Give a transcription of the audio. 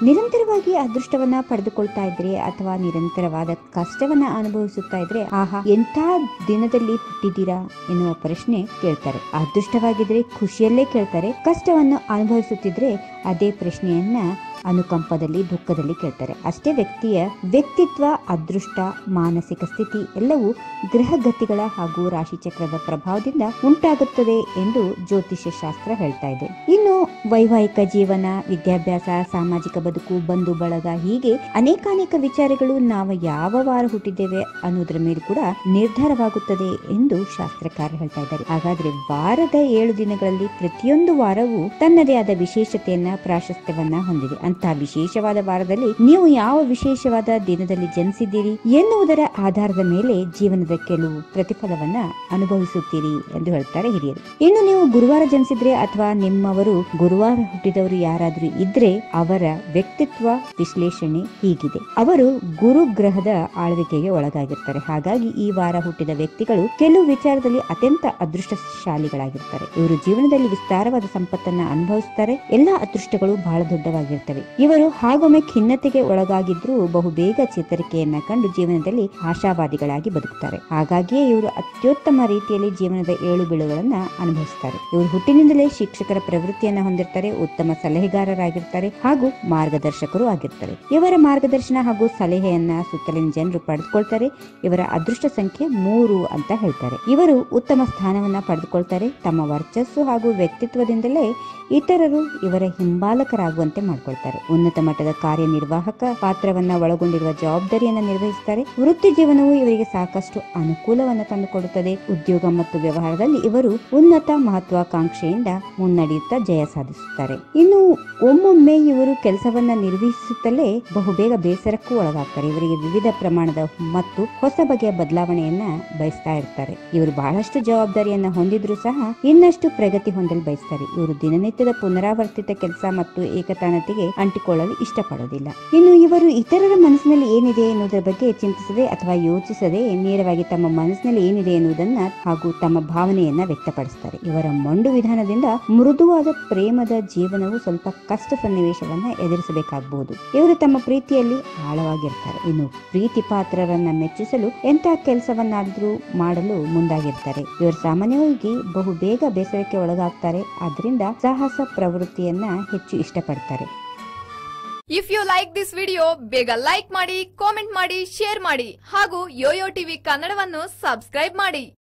ನಿರಂತರವಾಗಿ ಅದೃಷ್ಟವನ್ನ ಪಡೆದುಕೊಳ್ತಾ ಇದ್ರೆ ಅಥವಾ ನಿರಂತರವಾದ ಕಷ್ಟವನ್ನ ಅನುಭವಿಸುತ್ತಾ ಇದ್ರೆ ಆಹಾ ಎಂಥ ದಿನದಲ್ಲಿ ಹುಟ್ಟಿದ್ದೀರಾ ಎನ್ನುವ ಪ್ರಶ್ನೆ ಕೇಳ್ತಾರೆ ಅದೃಷ್ಟವಾಗಿದ್ರೆ ಖುಷಿಯಲ್ಲೇ ಕೇಳ್ತಾರೆ ಕಷ್ಟವನ್ನು ಅನುಭವಿಸುತ್ತಿದ್ರೆ ಅದೇ ಪ್ರಶ್ನೆಯನ್ನ ಅನುಕಂಪದಲ್ಲಿ ದುಃಖದಲ್ಲಿ ಕೇಳ್ತಾರೆ ಅಷ್ಟೇ ವ್ಯಕ್ತಿಯ ವ್ಯಕ್ತಿತ್ವ ಅದೃಷ್ಟ ಮಾನಸಿಕ ಸ್ಥಿತಿ ಎಲ್ಲವೂ ಗ್ರಹಗತಿಗಳ ಹಾಗೂ ರಾಶಿಚಕ್ರದ ಪ್ರಭಾವದಿಂದ ಉಂಟಾಗುತ್ತದೆ ಎಂದು ಜ್ಯೋತಿಷ್ಯ ಶಾಸ್ತ್ರ ಹೇಳ್ತಾ ಇದೆ ಇನ್ನು ವೈವಾಹಿಕ ಜೀವನ ವಿದ್ಯಾಭ್ಯಾಸ ಸಾಮಾಜಿಕ ಬದುಕು ಬಂಧು ಬಳಗ ಹೀಗೆ ಅನೇಕಾನೇಕ ವಿಚಾರಗಳು ನಾವು ಯಾವ ವಾರ ಹುಟ್ಟಿದ್ದೇವೆ ಅನ್ನೋದರ ಮೇಲೆ ಕೂಡ ನಿರ್ಧಾರವಾಗುತ್ತದೆ ಎಂದು ಶಾಸ್ತ್ರಕಾರ ಹೇಳ್ತಾ ಇದ್ದಾರೆ ಹಾಗಾದ್ರೆ ವಾರದ ಏಳು ದಿನಗಳಲ್ಲಿ ಪ್ರತಿಯೊಂದು ವಾರವೂ ತನ್ನದೇ ಆದ ವಿಶೇಷತೆಯನ್ನ ಪ್ರಾಶಸ್ತ್ಯವನ್ನ ಹೊಂದಿದೆ ಅಂತಹ ವಿಶೇಷವಾದ ವಾರದಲ್ಲಿ ನೀವು ಯಾವ ವಿಶೇಷವಾದ ದಿನದಲ್ಲಿ ಜನಿಸಿದ್ದೀರಿ ಎನ್ನುವುದರ ಆಧಾರದ ಮೇಲೆ ಜೀವನದ ಕೆಲವು ಪ್ರತಿಫಲವನ್ನ ಅನುಭವಿಸುತ್ತೀರಿ ಎಂದು ಹೇಳ್ತಾರೆ ಹಿರಿಯರು ಇನ್ನು ನೀವು ಗುರುವಾರ ಜನಿಸಿದ್ರೆ ಅಥವಾ ನಿಮ್ಮವರು ಗುರುವಾರ ಹುಟ್ಟಿದವರು ಯಾರಾದ್ರೂ ಇದ್ರೆ ಅವರ ವ್ಯಕ್ತಿತ್ವ ವಿಶ್ಲೇಷಣೆ ಹೀಗಿದೆ ಅವರು ಗುರು ಗ್ರಹದ ಆಳ್ವಿಕೆಗೆ ಒಳಗಾಗಿರ್ತಾರೆ ಹಾಗಾಗಿ ಈ ವಾರ ಹುಟ್ಟಿದ ವ್ಯಕ್ತಿಗಳು ಕೆಲವು ವಿಚಾರದಲ್ಲಿ ಅತ್ಯಂತ ಅದೃಷ್ಟಶಾಲಿಗಳಾಗಿರ್ತಾರೆ ಇವರು ಜೀವನದಲ್ಲಿ ವಿಸ್ತಾರವಾದ ಸಂಪತ್ತನ್ನ ಅನುಭವಿಸ್ತಾರೆ ಎಲ್ಲಾ ಅದೃಷ್ಟಗಳು ಬಹಳ ದೊಡ್ಡವಾಗಿರ್ತವೆ ಇವರು ಹಾಗೊಮ್ಮೆ ಖಿನ್ನತೆಗೆ ಒಳಗಾಗಿದ್ರೂ ಬಹುಬೇಗ ಚೇತರಿಕೆಯನ್ನ ಕಂಡು ಜೀವನದಲ್ಲಿ ಆಶಾವಾದಿಗಳಾಗಿ ಬದುಕುತ್ತಾರೆ ಹಾಗಾಗಿಯೇ ಇವರು ಅತ್ಯುತ್ತಮ ರೀತಿಯಲ್ಲಿ ಜೀವನದ ಏಳು ಬೀಳುಗಳನ್ನ ಅನುಭವಿಸ್ತಾರೆ ಇವರು ಹುಟ್ಟಿನಿಂದಲೇ ಶಿಕ್ಷಕರ ಪ್ರವೃತ್ತಿಯನ್ನ ಹೊಂದಿರ್ತಾರೆ ಉತ್ತಮ ಸಲಹೆಗಾರರಾಗಿರ್ತಾರೆ ಹಾಗೂ ಮಾರ್ಗದರ್ಶಕರು ಆಗಿರ್ತಾರೆ ಇವರ ಮಾರ್ಗದರ್ಶನ ಹಾಗೂ ಸಲಹೆಯನ್ನ ಸುತ್ತಲಿನ ಜನರು ಪಡೆದುಕೊಳ್ತಾರೆ ಇವರ ಅದೃಷ್ಟ ಸಂಖ್ಯೆ ಮೂರು ಅಂತ ಹೇಳ್ತಾರೆ ಇವರು ಉತ್ತಮ ಸ್ಥಾನವನ್ನ ಪಡೆದುಕೊಳ್ತಾರೆ ತಮ್ಮ ವರ್ಚಸ್ಸು ಹಾಗೂ ವ್ಯಕ್ತಿತ್ವದಿಂದಲೇ ಇತರರು ಇವರ ಹಿಂಬಾಲಕರಾಗುವಂತೆ ಮಾಡ್ಕೊಳ್ತಾರೆ ಉನ್ನತ ಮಟ್ಟದ ಕಾರ್ಯನಿರ್ವಾಹಕ ಪಾತ್ರವನ್ನ ಒಳಗೊಂಡಿರುವ ಜವಾಬ್ದಾರಿಯನ್ನ ನಿರ್ವಹಿಸುತ್ತಾರೆ ವೃತ್ತಿ ಜೀವನವು ಇವರಿಗೆ ಸಾಕಷ್ಟು ಅನುಕೂಲವನ್ನು ತಂದುಕೊಡುತ್ತದೆ ಉದ್ಯೋಗ ಮತ್ತು ವ್ಯವಹಾರದಲ್ಲಿ ಇವರು ಉನ್ನತ ಮಹತ್ವಾಕಾಂಕ್ಷೆಯಿಂದ ಮುನ್ನಡೆಯುತ್ತಾ ಜಯ ಸಾಧಿಸುತ್ತಾರೆ ಇನ್ನು ಒಮ್ಮೊಮ್ಮೆ ಇವರು ಕೆಲಸವನ್ನ ನಿರ್ವಹಿಸುತ್ತಲೇ ಬಹುಬೇಗ ಬೇಸರಕ್ಕೂ ಒಳಗಾಗ್ತಾರೆ ಇವರಿಗೆ ವಿವಿಧ ಪ್ರಮಾಣದ ಮತ್ತು ಹೊಸ ಬಗೆಯ ಬದಲಾವಣೆಯನ್ನ ಬಯಸ್ತಾ ಇರ್ತಾರೆ ಇವರು ಬಹಳಷ್ಟು ಜವಾಬ್ದಾರಿಯನ್ನ ಹೊಂದಿದ್ರು ಸಹ ಇನ್ನಷ್ಟು ಪ್ರಗತಿ ಹೊಂದಲು ಬಯಸ್ತಾರೆ ಇವರು ದಿನನಿತ್ಯದ ಪುನರಾವರ್ತಿತ ಕೆಲಸ ಮತ್ತು ಏಕತಾನತೆಗೆ ಅಂಟಿಕೊಳ್ಳಲು ಇಷ್ಟಪಡೋದಿಲ್ಲ ಇನ್ನು ಇವರು ಇತರರ ಮನಸ್ಸಿನಲ್ಲಿ ಏನಿದೆ ಎನ್ನುವುದರ ಬಗ್ಗೆ ಚಿಂತಿಸದೆ ಅಥವಾ ಯೋಚಿಸದೆ ನೇರವಾಗಿ ತಮ್ಮ ಮನಸ್ಸಿನಲ್ಲಿ ಏನಿದೆ ಎನ್ನುವುದನ್ನ ಹಾಗೂ ತಮ್ಮ ಭಾವನೆಯನ್ನ ವ್ಯಕ್ತಪಡಿಸ್ತಾರೆ ಇವರ ಮೊಂಡು ವಿಧಾನದಿಂದ ಮೃದುವಾದ ಪ್ರೇಮದ ಜೀವನವು ಸ್ವಲ್ಪ ಕಷ್ಟ ಸನ್ನಿವೇಶವನ್ನ ಎದುರಿಸಬೇಕಾಗಬಹುದು ಇವರು ತಮ್ಮ ಪ್ರೀತಿಯಲ್ಲಿ ಆಳವಾಗಿರ್ತಾರೆ ಇನ್ನು ಪ್ರೀತಿ ಪಾತ್ರರನ್ನ ಮೆಚ್ಚಿಸಲು ಎಂಥ ಕೆಲಸವನ್ನಾದ್ರೂ ಮಾಡಲು ಮುಂದಾಗಿರ್ತಾರೆ ಇವರು ಸಾಮಾನ್ಯವಾಗಿ ಬಹು ಬೇಗ ಬೇಸರಕ್ಕೆ ಒಳಗಾಗ್ತಾರೆ ಆದ್ರಿಂದ ಸಾಹಸ ಪ್ರವೃತ್ತಿಯನ್ನ ಹೆಚ್ಚು ಇಷ್ಟಪಡ್ತಾರೆ if you like this video ಬೇಗ ಲೈಕ್ ಮಾಡಿ ಕಾಮೆಂಟ್ ಮಾಡಿ ಶೇರ್ ಮಾಡಿ ಹಾಗೂ ಯೋಯೋ ಟಿವಿ ಕನ್ನಡವನ್ನು ಸಬ್ಸ್ಕ್ರೈಬ್ ಮಾಡಿ